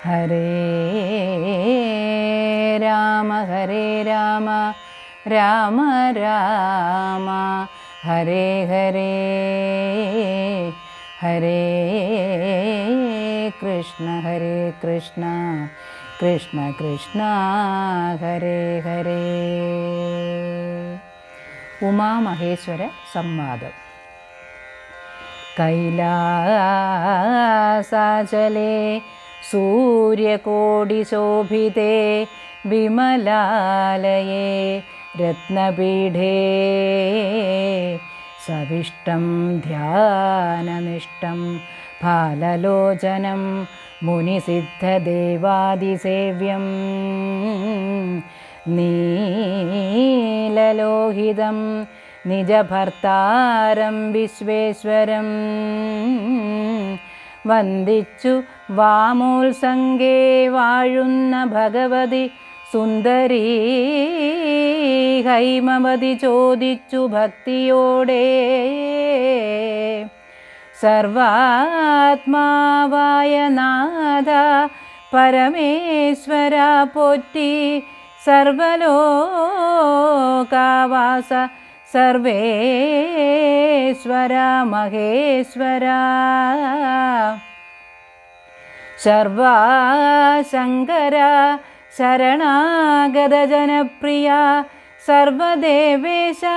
ഹരേ രാമ ഹരേ രാമ രാമ രാമ ഹരേ ഹരേ ഹരേ കൃഷ്ണ ഹരേ കൃഷ്ണ കൃഷ്ണ കൃഷ്ണ ഹരേ ഹരേ ഉമാമഹേശ്വര സംവാദം കൈലാസാചലേ സൂര്യകോടിശോഭിതേ വിമലാലയേ രത്നപീഠേ സവിഷ്ടം ധ്യാനനിഷ്ടം ഫാലലോചനം മുനിസിദ്ധദേവാദിസേവ്യം നീലലോഹിതം നിജഭർത്താരം വിശ്വേശ്വരം വന്ദിച്ചു വാമോത്സംഗേ വാഴുന്ന ഭഗവതി സുന്ദരീ ഹൈമവതി ചോദിച്ചു ഭക്തിയോടെ സർവാത്മാവായ നാഥ പരമേശ്വര പോറ്റി സർവലോകാവാസ സർവേശ്വര മഹേശ്വര സർവാശങ്കര ശരണാഗതജനപ്രിയ സർവദേവേശ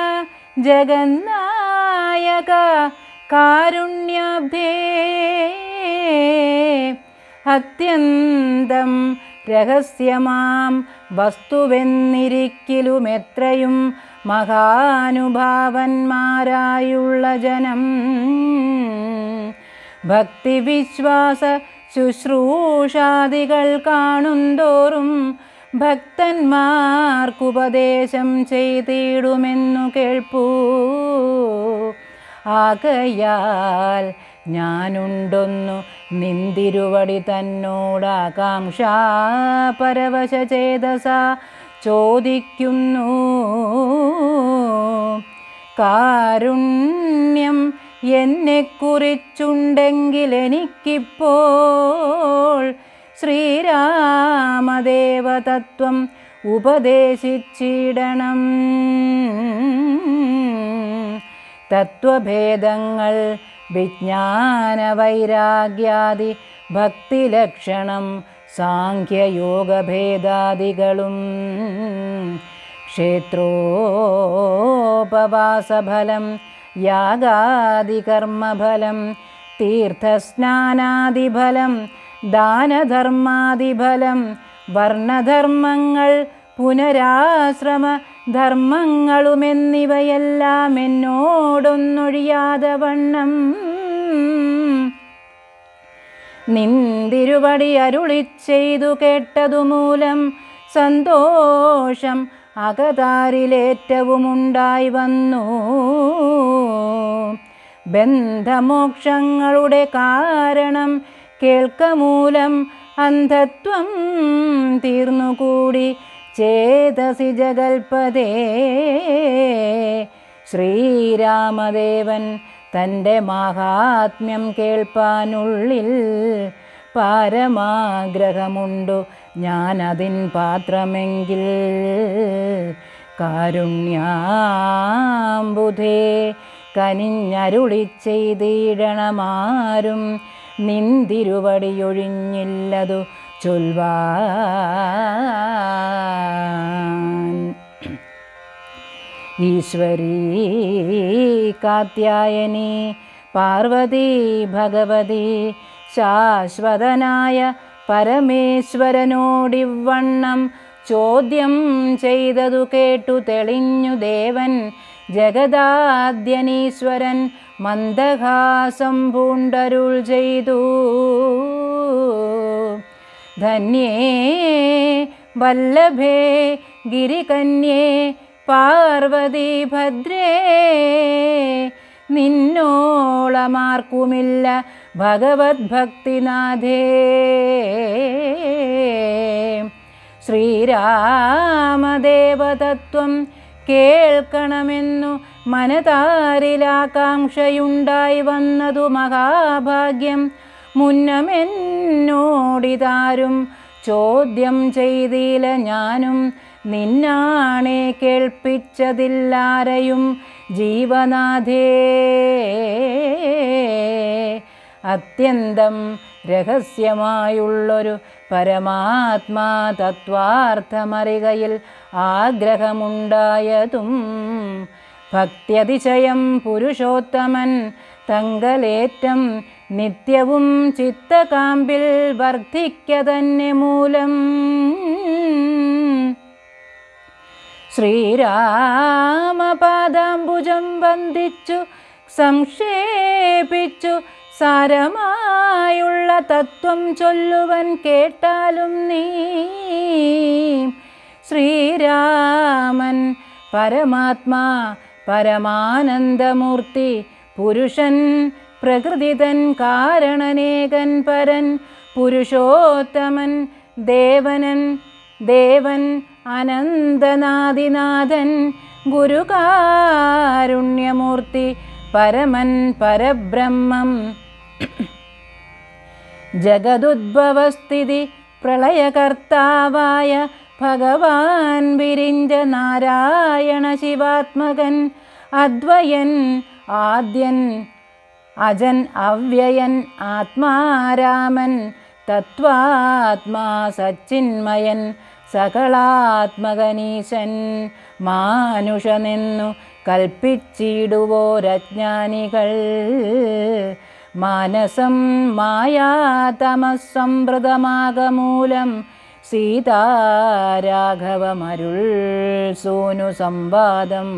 ജഗന്നായക കാരുണ്യാബ്ധേ അത്യന്തം രഹസ്യമാം വസ്തുവെന്നിരിക്കലുമെത്രയും മഹാനുഭാവന്മാരായുള്ള ജനം ഭക്തിവിശ്വാസ ശുശ്രൂഷാദികൾ കാണുന്തോറും ഭക്തന്മാർക്കുപദേശം ചെയ്തിടുമെന്നു കേൾപ്പൂ ആകയാൽ ഞാനുണ്ടൊന്നു നിന്തിരുവടി തന്നോടാകാംക്ഷ പരവശ ചേതസ ചോദിക്കുന്നു കാരുണ്യം എന്നെക്കുറിച്ചുണ്ടെങ്കിൽ എനിക്കിപ്പോൾ ശ്രീരാമദേവതത്വം ഉപദേശിച്ചിടണം തത്വഭേദങ്ങൾ വിജ്ഞാന വൈരാഗ്യാദി ഭക്തിലക്ഷണം സാഖ്യയോഗഭേദാദികളും ക്ഷേത്രോപവാസഫലം യാഗാദികർമ്മഫലം തീർത്ഥസ്നാനാദിഫലം ദാനധർമാദിഫലം വർണ്ണധർമ്മങ്ങൾ പുനരാശ്രമ ധർമ്മങ്ങളുമെന്നിവയെല്ലാം എന്നോടൊന്നൊഴിയാതെ വണ്ണം നിന്തിരുവടി അരുളി ചെയ്തു കേട്ടതുമൂലം സന്തോഷം അകതാരിലേറ്റവുമുണ്ടായി വന്നു ബന്ധമോക്ഷങ്ങളുടെ കാരണം കേൾക്കമൂലം അന്ധത്വം തീർന്നുകൂടി ചേതസി ജഗൽപദേ ശ്രീരാമദേവൻ തൻ്റെ മാഹാത്മ്യം കേൾപ്പാനുള്ളിൽ പാരമാഗ്രഹമുണ്ടു ഞാനതിൻ പാത്രമെങ്കിൽ കാരുണ്യാംബുധേ കനിഞ്ഞരുളി ചെയ്തിടണമാരും നിന്തിരുവടിയൊഴിഞ്ഞില്ലതു ചൊൽവാൻ ഈശ്വരീ കാത്യായനി പാർവതി ഭഗവതി ശാശ്വതനായ പരമേശ്വരനോടിവണ്ണം ചോദ്യം ചെയ്തതു കേട്ടു തെളിഞ്ഞു ദേവൻ ജഗദാദ്യനീശ്വരൻ മന്ദഹാസം പൂണ്ടരുൾ ചെയ്തു ധന്യേ വല്ലഭേ ഗിരികന്യേ പാർവതി ഭദ്രേ നിന്നോളമാർക്കുമില്ല ഭഗവത് ഭക്തിനാഥേ ശ്രീരാമദേവതത്വം കേൾക്കണമെന്നു മനതാരിലാകാംക്ഷയുണ്ടായി വന്നതു മഹാഭാഗ്യം മുന്നമെന്നോടിതാരും ചോദ്യം ചെയ്തില്ല ഞാനും നിന്നാണെ കേൾപ്പിച്ചതില്ലാരെയും ജീവനാഥേ അത്യന്തം രഹസ്യമായുള്ളൊരു പരമാത്മാ തത്വാർത്ഥമറികയിൽ ആഗ്രഹമുണ്ടായതും ഭക്ത്യതിശയം പുരുഷോത്തമൻ തങ്കലേറ്റം നിത്യവും ചിത്തകാമ്പിൽ വർദ്ധിക്ക മൂലം ശ്രീരാമപാദാംബുജം വന്ദിച്ചു സംക്ഷേപിച്ചു സാരമായുള്ള തത്വം ചൊല്ലുവൻ കേട്ടാലും നീ ശ്രീരാമൻ പരമാത്മാ പരമാനന്ദമൂർത്തി പുരുഷൻ പ്രകൃതിതൻ കാരണനേകൻ പരൻ പുരുഷോത്തമൻ ദേവനൻ ദേവൻ അനന്തനാദിനാഥൻ ഗുരുകാരുണ്യമൂർത്തി പരമൻ പരബ്രഹ്മം ജഗതുദ്ഭവസ്ഥിതി പ്രളയകർത്താവായ ഭഗവാൻ വിരിഞ്ച നാരായണ ശിവാത്മകൻ അദ്വയൻ ആദ്യൻ അജൻ അവ്യയൻ ആത്മാരാമൻ തത്വാത്മാ സച്ചിന്മയൻ സകളാത്മകനീശൻ മാനുഷനെന്നു കൽപ്പിച്ചിടുവോരജ്ഞാനികൾ മാനസം മായാതമസംവൃതമാകമൂലം സീതാരാഘവമരുൾ സോനു സംവാദം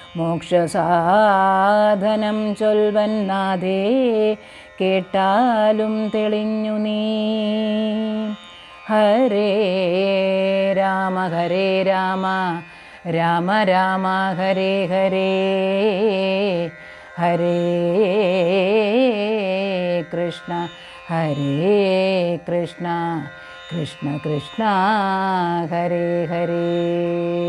മോക്ഷസാധനം ചൊൽവൻ നാഥേ കേട്ടാലും തെളിഞ്ഞു നീ ഹരേ രാമ ഹരേ രാമ രാമ രാമ ഹരേ ഹരേ ഹരേ കൃഷ്ണ ഹരേ കൃഷ്ണ കൃഷ്ണ കൃഷ്ണ ഹരേ ഹരേ